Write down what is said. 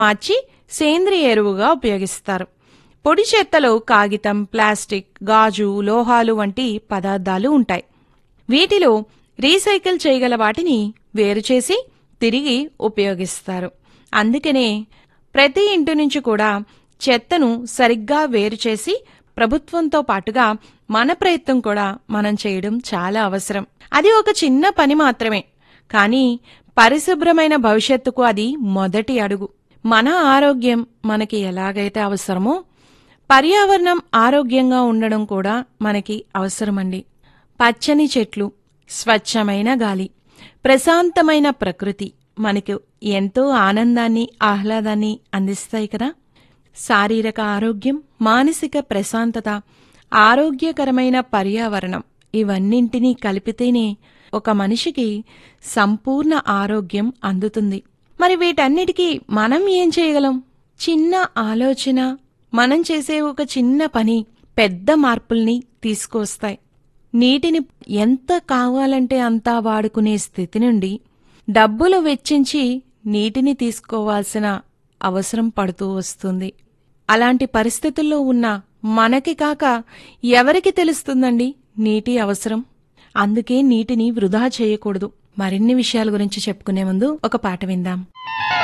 మార్చి సేంద్రియ ఎరువుగా ఉపయోగిస్తారు పొడి చెత్తలో కాగితం ప్లాస్టిక్ గాజు లోహాలు వంటి పదార్థాలు ఉంటాయి వీటిలో రీసైకిల్ చేయగల వాటిని వేరు చేసి తిరిగి ఉపయోగిస్తారు అందుకనే ప్రతి ఇంటి నుంచి కూడా చెత్తను సరిగ్గా వేరు చేసి ప్రభుత్వంతో పాటుగా మన ప్రయత్నం కూడా మనం చేయడం చాలా అవసరం అది ఒక చిన్న పని మాత్రమే కానీ పరిశుభ్రమైన భవిష్యత్తుకు అది మొదటి అడుగు మన ఆరోగ్యం మనకి ఎలాగైతే అవసరమో పర్యావరణం ఆరోగ్యంగా ఉండడం కూడా మనకి అవసరమండి పచ్చని చెట్లు స్వచ్ఛమైన గాలి ప్రశాంతమైన ప్రకృతి మనకు ఎంతో ఆనందాన్ని ఆహ్లాదాన్ని అందిస్తాయి కదా శారీరక ఆరోగ్యం మానసిక ప్రశాంతత ఆరోగ్యకరమైన పర్యావరణం ఇవన్నింటినీ కలిపితేనే ఒక మనిషికి సంపూర్ణ ఆరోగ్యం అందుతుంది మరి వీటన్నిటికీ మనం ఏం చేయగలం చిన్న ఆలోచన మనం చేసే ఒక చిన్న పని పెద్ద మార్పుల్ని తీసుకొస్తాయి నీటిని ఎంత కావాలంటే అంతా వాడుకునే స్థితి నుండి డబ్బులు వెచ్చించి నీటిని తీసుకోవాల్సిన అవసరం పడుతూ వస్తుంది అలాంటి పరిస్థితుల్లో ఉన్న మనకి కాక ఎవరికి తెలుస్తుందండి నీటి అవసరం అందుకే నీటిని వృధా చేయకూడదు మరిన్ని విషయాల గురించి చెప్పుకునే ముందు ఒక పాట విందాం